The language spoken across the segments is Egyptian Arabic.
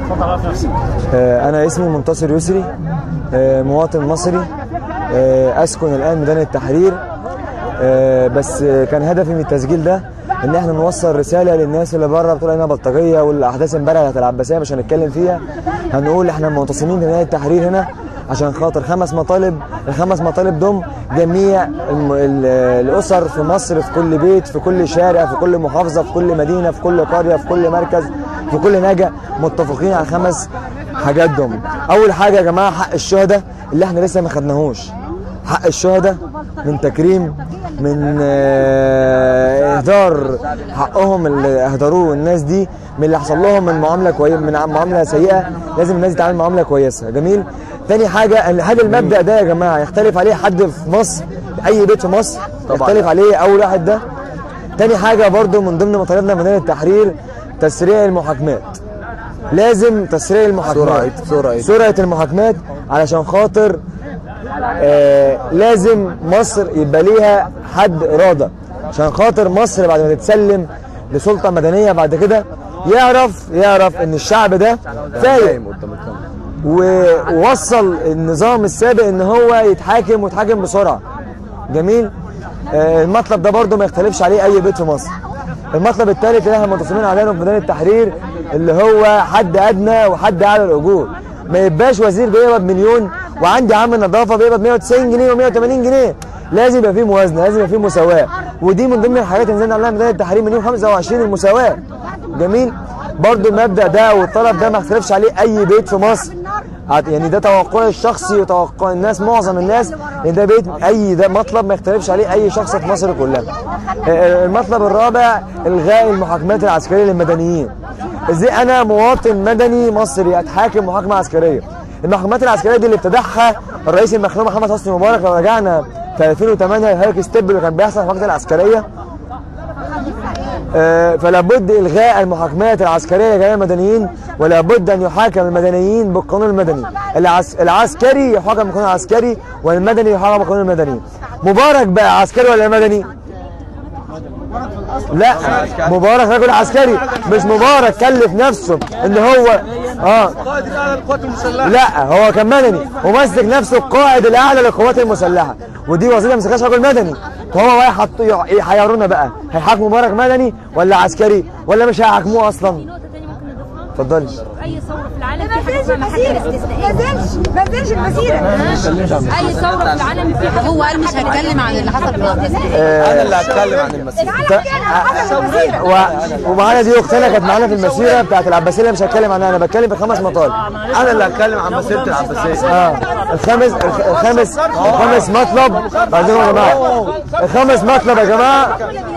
اتفضل عرف نفسك آه، أنا اسمي منتصر يسري آه، مواطن مصري آه، أسكن الآن ميدان التحرير آه، بس آه، كان هدفي من التسجيل ده إن إحنا نوصل رسالة للناس اللي بره بتقول إنها بلطجية والأحداث امبارح بتاعت العباسية مش هنتكلم فيها هنقول إحنا معتصمين في ميدان التحرير هنا عشان خاطر خمس مطالب الخمس مطالب دول جميع الم- ال- الأسر في مصر في كل بيت في كل شارع في كل محافظة في كل مدينة في كل قرية في كل مركز في كل نجا متفقين على خمس حاجات دول اول حاجه يا جماعه حق الشهداء اللي احنا لسه ما خدناهوش حق الشهداء من تكريم من آه، اهدار حقهم اللي اهدروه الناس دي من اللي حصل لهم من معامله كويسه من معامله سيئه لازم الناس دي تتعامل معامله كويسه جميل تاني حاجه ال- هذا المبدا ده يا جماعه يختلف عليه حد في مصر اي بيت في مصر يختلف عليه اول واحد ده تاني حاجه برضو من ضمن مطالبنا ميدان التحرير تسريع المحاكمات لازم تسريع المحاكمات سرعة- سرعة. سرعه المحاكمات علشان خاطر آه لازم مصر يبقى ليها حد اراده عشان خاطر مصر بعد ما تتسلم لسلطه مدنيه بعد كده يعرف يعرف ان الشعب ده فايق قدام الكاميرا ووصل النظام السابق ان هو يتحاكم ويتحاكم بسرعه جميل آه، المطلب ده برضو ما يختلفش عليه اي بيت في مصر المطلب الثالث اللي احنا متصلين عليه في ميدان التحرير اللي هو حد ادنى وحد اعلى الاجور ما يبقاش وزير بيقبض مليون وعندي عامل نظافه بيقبض 190 جنيه و180 جنيه لازم يبقى فيه موازنه لازم يبقى فيه مساواه ودي من ضمن الحاجات اللي نزلنا عليها ميدان التحرير من يوم 25 المساواه جميل برضو المبدا ده والطلب ده ما اختلفش عليه اي بيت في مصر عاد- يعني ده توقعي الشخصي وتوقع الناس معظم الناس ان ده بيت اي ده مطلب ما يختلفش عليه اي شخص في مصر كلها آه، المطلب الرابع الغاء المحاكمات العسكريه للمدنيين ازاي انا مواطن مدني مصري اتحاكم محاكمه عسكريه المحاكمات العسكريه دي اللي ابتدعها الرئيس المخلوع محمد حسني مبارك لو رجعنا في 2008 الهيك ستيب اللي كان بيحصل في المحاكمات العسكريه آه، فلا بد الغاء المحاكمات العسكريه لجميع المدنيين ولا بد ان يحاكم المدنيين بالقانون المدني العس... العسكري يحاكم بالقانون العسكري والمدني يحاكم بالقانون المدني مبارك بقى عسكري ولا مدني لا مبارك رجل عسكري مش مبارك كلف نفسه ان هو اه قائد الاعلى للقوات المسلحه لا هو كان مدني ومسك نفسه القائد الاعلى للقوات المسلحه ودي وظيفه ما مسكهاش رجل مدني فهو بقى يحط يحيرونا بقى هيحاكموا مبارك مدني ولا عسكري ولا مش هيحاكموه اصلا في نقطة تانية ممكن نضيفها اتفضلي أي ثورة في العالم ما في حاجة نزلش اسمها محاكم المسيرة ما استثنائية نزلش ما نزلش المسيرة أي ثورة في العالم في حاجة هو قال مش هيتكلم عن اللي حصل في الأرض انا اللي هتكلم عن المسيره العالم كده حصل المسيرة و... ومعانا دي اختنا كانت معانا في المسيره بتاعت العباسيه اللي مش هتكلم عنها انا بتكلم في خمس مطالب انا اللي هتكلم عن مسيره العباسيه اه الخامس الخ- الخامس الخامس مطلب بعدين يا جماعه الخامس مطلب يا جماعه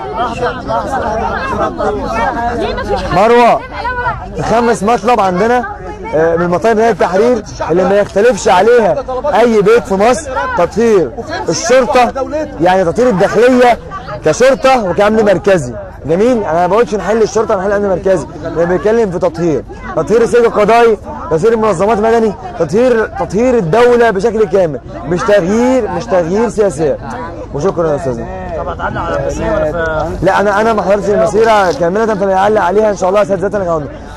مروه الخامس مطلب عندنا آه، من مطالب نادي التحرير اللي ما يختلفش عليها اي بيت في مصر تطهير الشرطه يعني تطهير الداخليه كشرطه وكامن مركزي جميل انا ما بقولش نحل الشرطه نحل امن مركزي انا بتكلم في تطهير تطهير السجن القضائي تطهير المنظمات المدني تطهير تطهير الدوله بشكل كامل مش تغيير مش تغيير سياسات وشكرا يا استاذنا طب هتعلق على البسيه ولا في لا انا انا ما حضرتش المسيره كامله فانا هعلق عليها ان شاء الله اساتذتنا كانوا